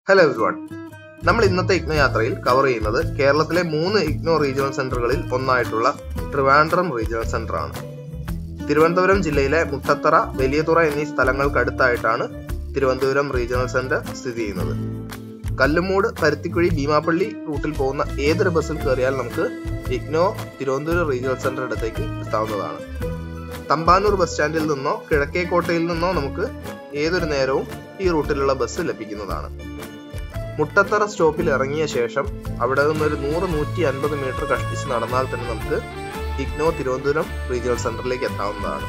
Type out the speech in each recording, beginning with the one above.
hello everyone നമ്മൾ ഇന്നത്തെ ഇഗ്നോ യാത്രയിൽ കവർ ചെയ്യുന്നത് കേരളത്തിലെ മൂന്ന് ഇഗ്നോ റീജിയണൽ സെന്ററുകളിൽ ഒന്നായിട്ടുള്ള ട്രിവാൻഡ്രം റീജിയണൽ സെന്റർ ആണ് തിരുവനന്തപുരം ജില്ലയിലെ മുട്ടത്തറ വലിയതുറ എന്നീ സ്ഥലങ്ങൾക്കടുത്തായിട്ടാണ് തിരുവനന്തപുരം റീജിയണൽ സെന്റർ സ്ഥിതി ചെയ്യുന്നത് കല്ലുമൂട് പരുത്തിക്കുഴി ഭീമാപ്പള്ളി റൂട്ടിൽ പോകുന്ന ഏതൊരു ബസ്സിൽ കയറിയാൽ നമുക്ക് ഇഗ്നോ തിരുവനന്തപുരം റീജിയണൽ സെന്റർ അടുത്തേക്ക് എത്താവുന്നതാണ് തമ്പാനൂർ ബസ് സ്റ്റാൻഡിൽ നിന്നോ കിഴക്കേക്കോട്ടയിൽ നിന്നോ നമുക്ക് ഏതൊരു നേരവും ഈ റൂട്ടിലുള്ള ബസ് ലഭിക്കുന്നതാണ് മുട്ടത്തറ സ്റ്റോപ്പിൽ ഇറങ്ങിയ ശേഷം അവിടെ നിന്ന് ഒരു നൂറ് നൂറ്റി അൻപത് മീറ്റർ കഷ്ടിച്ച് നടന്നാൽ തന്നെ നമുക്ക് ഇഗ്നോ തിരുവനന്തപുരം റീജിയണൽ സെന്ററിലേക്ക് എത്താവുന്നതാണ്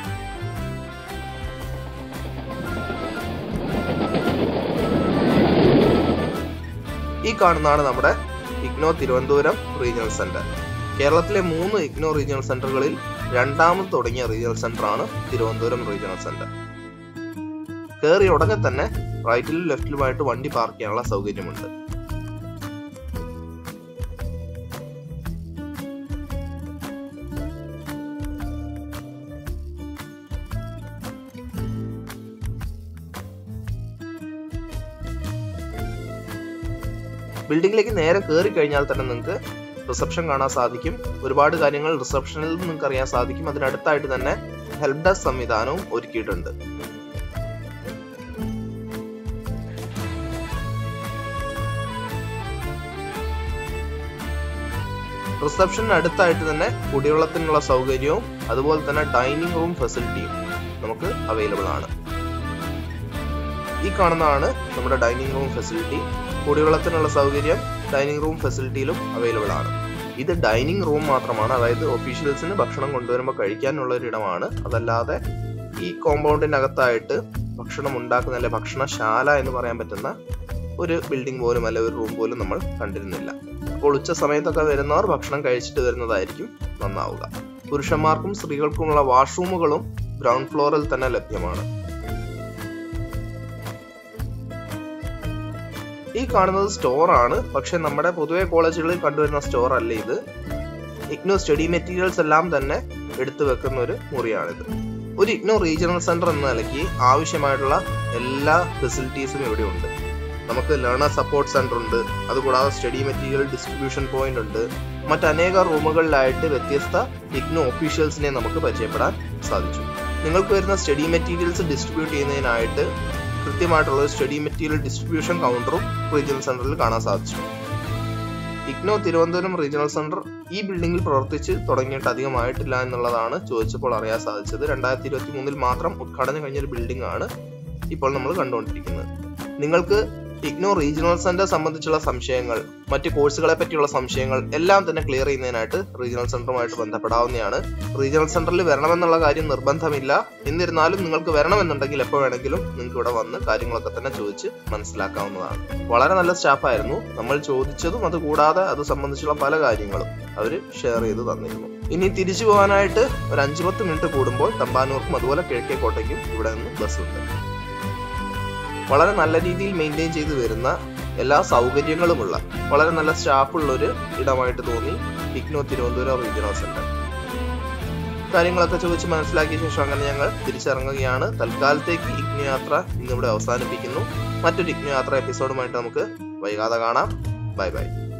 ഈ കാണുന്നതാണ് നമ്മുടെ ഇഗ്നോ തിരുവനന്തപുരം റീജിയണൽ സെന്റർ കേരളത്തിലെ മൂന്ന് ഇഗ്നോ റീജിയണൽ സെന്ററുകളിൽ രണ്ടാമത് തുടങ്ങിയ റീജിയണൽ സെന്റർ ആണ് തിരുവനന്തപുരം റീജിയണൽ സെന്റർ കയറി ഉടനെ തന്നെ റൈറ്റിലും ലെഫ്റ്റിലുമായിട്ട് വണ്ടി പാർക്ക് ചെയ്യാനുള്ള സൗകര്യമുണ്ട് ബിൽഡിംഗിലേക്ക് നേരെ കയറി കഴിഞ്ഞാൽ തന്നെ നിങ്ങൾക്ക് റിസപ്ഷൻ കാണാൻ സാധിക്കും ഒരുപാട് കാര്യങ്ങൾ റിസപ്ഷനിൽ നിങ്ങൾക്ക് അറിയാൻ സാധിക്കും അതിനടുത്തായിട്ട് തന്നെ ഹെൽപ് ഡെസ്ക് സംവിധാനവും ഒരുക്കിയിട്ടുണ്ട് റിസപ്ഷന് അടുത്തായിട്ട് തന്നെ കുടിവെള്ളത്തിനുള്ള സൗകര്യവും അതുപോലെ തന്നെ ഡൈനിങ് റൂം ഫെസിലിറ്റിയും നമുക്ക് അവൈലബിൾ ആണ് ഈ കാണുന്നതാണ് നമ്മുടെ ഡൈനിങ് റൂം ഫെസിലിറ്റി കുടിവെള്ളത്തിനുള്ള സൗകര്യം ഡൈനിങ് റൂം ഫെസിലിറ്റിയിലും അവൈലബിൾ ആണ് ഇത് ഡൈനിങ് റൂം മാത്രമാണ് അതായത് ഒഫീഷ്യൽസിന് ഭക്ഷണം കൊണ്ടുവരുമ്പോൾ കഴിക്കാനുള്ള ഒരു ഇടമാണ് അതല്ലാതെ ഈ കോമ്പൗണ്ടിനകത്തായിട്ട് ഭക്ഷണം ഉണ്ടാക്കുന്ന അല്ലെ ഭക്ഷണശാല എന്ന് പറയാൻ പറ്റുന്ന ഒരു ബിൽഡിംഗ് പോലും അല്ലെ ഒരു റൂം പോലും നമ്മൾ കണ്ടിരുന്നില്ല അപ്പോൾ ഉച്ച സമയത്തൊക്കെ വരുന്നവർ ഭക്ഷണം കഴിച്ചിട്ട് വരുന്നതായിരിക്കും നന്നാവുക പുരുഷന്മാർക്കും സ്ത്രീകൾക്കുമുള്ള വാഷ്റൂമുകളും ഗ്രൗണ്ട് ഫ്ലോറിൽ തന്നെ ലഭ്യമാണ് ഈ കാണുന്നത് സ്റ്റോർ ആണ് പക്ഷെ നമ്മുടെ പൊതുവെ കോളേജുകളിൽ കണ്ടുവരുന്ന സ്റ്റോർ അല്ല ഇത് ഇഗ്നോ സ്റ്റഡി മെറ്റീരിയൽസ് എല്ലാം തന്നെ എടുത്തു വെക്കുന്ന ഒരു മുറിയാണിത് ഒരു ഇഗ്നോ റീജിയണൽ സെന്റർ എന്ന നിലയ്ക്ക് ആവശ്യമായിട്ടുള്ള എല്ലാ ഫെസിലിറ്റീസും ഇവിടെ ഉണ്ട് നമുക്ക് ലേണർ സപ്പോർട്ട് സെന്റർ ഉണ്ട് അതുകൂടാതെ സ്റ്റഡി മെറ്റീരിയൽ ഡിസ്ട്രിബ്യൂഷൻ പോയിന്റ് ഉണ്ട് മറ്റനേക റൂമുകളിലായിട്ട് വ്യത്യസ്ത ഇഗ്നോ ഒഫീഷ്യൽസിനെ നമുക്ക് പരിചയപ്പെടാൻ സാധിച്ചു നിങ്ങൾക്ക് വരുന്ന സ്റ്റഡി മെറ്റീരിയൽസ് ഡിസ്ട്രിബ്യൂട്ട് ചെയ്യുന്നതിനായിട്ട് കൃത്യമായിട്ടുള്ള ഒരു സ്റ്റഡി മെറ്റീരിയൽ ഡിസ്ട്രിബ്യൂഷൻ കൗണ്ടറും റീജിയണൽ സെന്ററിൽ കാണാൻ സാധിച്ചു ഇഗ്നോ തിരുവനന്തപുരം റീജിയണൽ സെന്റർ ഈ ബിൽഡിംഗിൽ പ്രവർത്തിച്ച് തുടങ്ങിയിട്ട് അധികമായിട്ടില്ല എന്നുള്ളതാണ് ചോദിച്ചപ്പോൾ അറിയാൻ സാധിച്ചത് രണ്ടായിരത്തി ഇരുപത്തി മൂന്നിൽ മാത്രം ഉദ്ഘാടനം കഴിഞ്ഞ ഒരു ബിൽഡിംഗ് ആണ് ഇപ്പോൾ നമ്മൾ കണ്ടുകൊണ്ടിരിക്കുന്നത് നിങ്ങൾക്ക് ഇഗ്നോ റീജിയണൽ സെന്റർ സംബന്ധിച്ചുള്ള സംശയങ്ങൾ മറ്റ് കോഴ്സുകളെ പറ്റിയുള്ള സംശയങ്ങൾ എല്ലാം തന്നെ ക്ലിയർ ചെയ്യുന്നതിനായിട്ട് റീജിയണൽ സെന്ററുമായിട്ട് ബന്ധപ്പെടാവുന്നതാണ് റീജിയണൽ സെന്ററിൽ വരണമെന്നുള്ള കാര്യം നിർബന്ധമില്ല എന്നിരുന്നാലും നിങ്ങൾക്ക് വരണമെന്നുണ്ടെങ്കിൽ എപ്പോൾ വേണമെങ്കിലും നിങ്ങൾക്ക് ഇവിടെ വന്ന് കാര്യങ്ങളൊക്കെ തന്നെ ചോദിച്ച് മനസ്സിലാക്കാവുന്നതാണ് വളരെ നല്ല സ്റ്റാഫായിരുന്നു നമ്മൾ ചോദിച്ചതും അത് കൂടാതെ അത് സംബന്ധിച്ചുള്ള പല കാര്യങ്ങളും അവർ ഷെയർ ചെയ്ത് തന്നിരുന്നു ഇനി തിരിച്ചു പോകാനായിട്ട് ഒരു അഞ്ചു പത്ത് മിനിറ്റ് കൂടുമ്പോൾ തമ്പാനൂർക്കും അതുപോലെ കിഴക്കേക്കോട്ടയ്ക്കും ഇവിടെ നിന്ന് ബസ് ഉണ്ട് വളരെ നല്ല രീതിയിൽ മെയിൻറ്റെയിൻ ചെയ്തു വരുന്ന എല്ലാ സൗകര്യങ്ങളുമുള്ള വളരെ നല്ല സ്റ്റാഫുള്ള ഒരു ഇടമായിട്ട് തോന്നി ഇഗ്നോ തിരുവനന്തപുരം റീജിയണൽ സെന്റർ കാര്യങ്ങളൊക്കെ ചോദിച്ച് മനസ്സിലാക്കിയ ശേഷം അങ്ങനെ ഞങ്ങൾ തിരിച്ചിറങ്ങുകയാണ് തൽക്കാലത്തേക്ക് ഇഗ്നോ യാത്ര ഇന്നിവിടെ അവസാനിപ്പിക്കുന്നു മറ്റൊരു ഇഗ്നോ യാത്ര എപ്പിസോഡുമായിട്ട് നമുക്ക് വൈകാതെ കാണാം ബൈ ബൈ